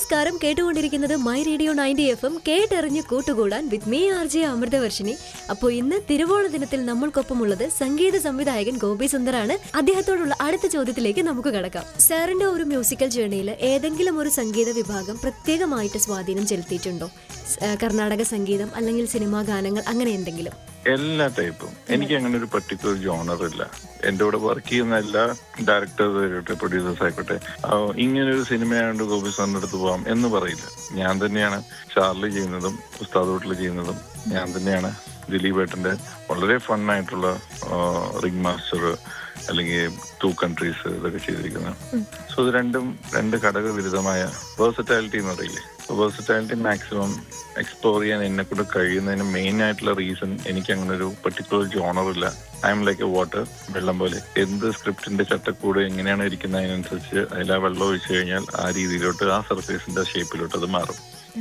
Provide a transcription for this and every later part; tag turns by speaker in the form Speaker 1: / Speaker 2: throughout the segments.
Speaker 1: നമസ്കാരം കേട്ടുകൊണ്ടിരിക്കുന്നത് my radio ninety F M കേട്ടെറിഞ്ഞ് കൂട്ടുകൂടാൻ with me R J Amruthavarshini അപ്പോൾ ഇന്ന് തിരുവോണ ദിനത്തിൽ നമ്മൾക്കൊപ്പമുള്ളത് സംഗീത സംവിധായകൻ ഗോപി സുന്ദറാണ് അദ്ദേഹത്തോടുള്ള അടുത്ത ചോദ്യത്തിലേക്ക് നമുക്ക് കടക്കാം സാറിന്റെ ഒരു മ്യൂസിക്കൽ ജേർണിയിൽ ഏതെങ്കിലും ഒരു സംഗീത വിഭാഗം പ്രത്യേകമായിട്ട് സ്വാധീനം ചെലുത്തിയിട്ടുണ്ടോ സ്- ഏഹ് കർണാടക സംഗീതം അല്ലെങ്കിൽ സിനിമാ ഗാനങ്ങൾ അങ്ങനെ എന്തെങ്കിലും
Speaker 2: എല്ലാ ടൈപ്പും എനിക്ക് അങ്ങനെ ഒരു പർട്ടിക്കുലർ ജോണർ ഇല്ല എന്റെ കൂടെ വർക്ക് ചെയ്യുന്ന എല്ലാ ഡയറക്ടേഴ്സ് ആയിക്കോട്ടെ പ്രൊഡ്യൂസേഴ്സ് ആയിക്കോട്ടെ ആ, ഇങ്ങനൊരു സിനിമയായോണ്ട് ഗോപി സാറിന്റെ അടുത്ത് പോവാം എന്ന് പറയില്ല ഞാൻ തന്നെയാണ് ചാർലി ചെയ്യുന്നതും ഉസ്താദ് ഹോട്ടൽ ചെയ്യുന്നതും ഞാൻ തന്നെയാണ് ദിലീപ് ഏട്ടന്റെ വളരെ ഫണ്ണായിട്ടുള്ള റിംഗ് മാസ്റ്റർ അല്ലെങ്കിൽ ടു കൺട്രീസ് ഇതൊക്കെ ചെയ്തിരിക്കുന്നത് സോ ഇത് രണ്ടും രണ്ട് ഘടകവിരുദ്ധമായ വേഴ്സറ്റാലിറ്റി എന്ന് പറയില്ലേ വേഴ്സറ്റാലിറ്റി മാക്സിമം എക്സ്പ്ലോർ ചെയ്യാൻ എന്നെ കൊണ്ട് കഴിയുന്നതിന് മെയിൻ ആയിട്ടുള്ള റീസൺ എനിക്ക് അങ്ങനെ ഒരു പെർട്ടിക്കുലർ ജോണർ ഇല്ല I'm like a water വെള്ളം പോലെ എന്ത് സ്ക്രിപ്റ്റിന്റെ ചട്ടക്കൂട് എങ്ങനെയാണ് ഇരിക്കുന്നത് അതിനനുസരിച്ച് അതിൽ ആ വെള്ളം ഒഴിച്ചു കഴിഞ്ഞാൽ ആ രീതിയിലോട്ട് ആ സർഫേസിന്റെ ഷേപ്പിലോട്ട് അത് മാറും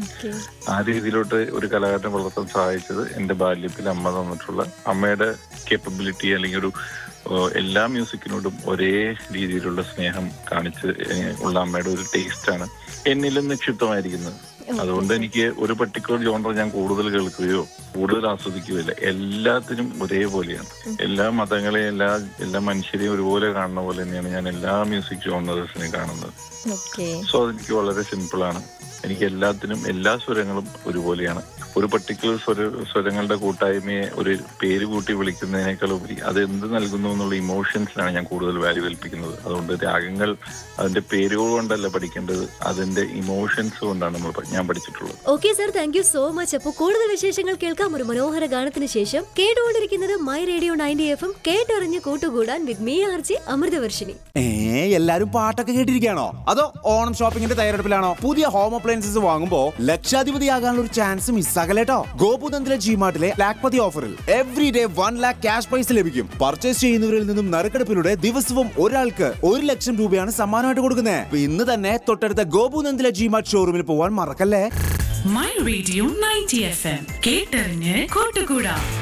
Speaker 2: ആ രീതിയിലോട്ട് ഒരു കലാകാരനെ വളർത്താൻ സഹായിച്ചത് എന്റെ ബാല്യത്തിൽ അമ്മ തന്നിട്ടുള്ള അമ്മയുടെ കേപ്പബിലിറ്റി അല്ലെങ്കിൽ ഒരു ഓ, എല്ലാ മ്യൂസിക്കിനോടും ഒരേ രീതിയിലുള്ള സ്നേഹം കാണിച്ച് ഏഹ്, ഉള്ള അമ്മയുടെ ഒരു ടേസ്റ്റ് ആണ് എന്നിലും നിക്ഷിപ്തമായിരിക്കുന്നത് അതുകൊണ്ട് എനിക്ക് ഒരു പർട്ടിക്കുലർ ജോണർ ഞാൻ കൂടുതൽ കേൾക്കുകയോ കൂടുതൽ ആസ്വദിക്കുകയോ എല്ലാത്തിനും ഒരേപോലെയാണ് എല്ലാ മതങ്ങളെയും എല്ലാ എല്ലാ മനുഷ്യരെയും ഒരുപോലെ കാണുന്ന പോലെ തന്നെയാണ് ഞാൻ എല്ലാ മ്യൂസിക് ജോണേഴ്സിനെയും കാണുന്നത്
Speaker 1: ഓക്കെ
Speaker 2: സോ അതെനിക്ക് വളരെ സിമ്പിൾ ആണ് എനിക്ക് എല്ലാത്തിനും എല്ലാ സ്വരങ്ങളും ഒരുപോലെയാണ് ഒരു പർട്ടിക്കുലർ സ്വര സ്വരങ്ങളുടെ കൂട്ടായ്മയെ ഒരു പേര് കൂട്ടി വിളിക്കുന്നതിനേക്കാൾ ഉപരി അത് എന്ത് നൽകുന്നു എന്നുള്ള ഇമോഷൻസിനാണ് ഞാൻ കൂടുതൽ വാല്യൂ കൽപ്പിക്കുന്നത് അതുകൊണ്ട് രാഗങ്ങൾ അതിന്റെ പേരുകൾ കൊണ്ടല്ല പഠിക്കേണ്ടത് അതിന്റെ ഇമോഷൻസ് കൊണ്ടാണ് നമ്മൾ പ- ഞാൻ പഠിച്ചിട്ടുള്ളത്
Speaker 1: okay sir thank you so much അപ്പോൾ കൂടുതൽ വിശേഷങ്ങൾ കേൾക്കാം ഒരു മനോഹര ഗാനത്തിന് ശേഷം കേട്ടുകൊണ്ടിരിക്കുന്നത് my radio ninety F M കേട്ടറിഞ്ഞ് കൂട്ടുകൂടാൻ with me R J Amruthavarshini
Speaker 3: ഏ എല്ലാരും പാട്ടൊക്കെ കേട്ടിരിക്കുകയാണോ അതോ ഓണം ഷോപ്പിംഗിന്റെ തയ്യാറെടുപ്പിലാണോ പുതിയ ഹോം അപ്ലയൻസസ് വാങ്ങുമ്പോ ലക്ഷാധിപതിയാകാനുള്ള ഒരു ചാൻസ് മിസ്സാകലേട്ടോ ഗോപുതന്ത്ര ജിമാർട്ടിലെ ലാക്പതി ഓഫറിൽ every day one lakh cash prize ലഭിക്കും പർച്ചേസ് ചെയ്യുന്നവരിൽ നിന്നും നറുക്കെടുപ്പിലൂടെ ദിവസവും ഒരാൾക്ക് ഒരു ലക്ഷം രൂപയാണ് സമ്മാനമായിട്ട് കൊടുക്കുന്നത് ഇന്ന് തന്നെ തൊട്ടടുത്ത ഗോപുനന്ദില ജിമാർട്ട് ഷോറൂമിൽ പോവാൻ മറക്കല്ലേ
Speaker 4: my radio ninety F M കേട്ടറിഞ്ഞ് കൂട്ടുകൂടാം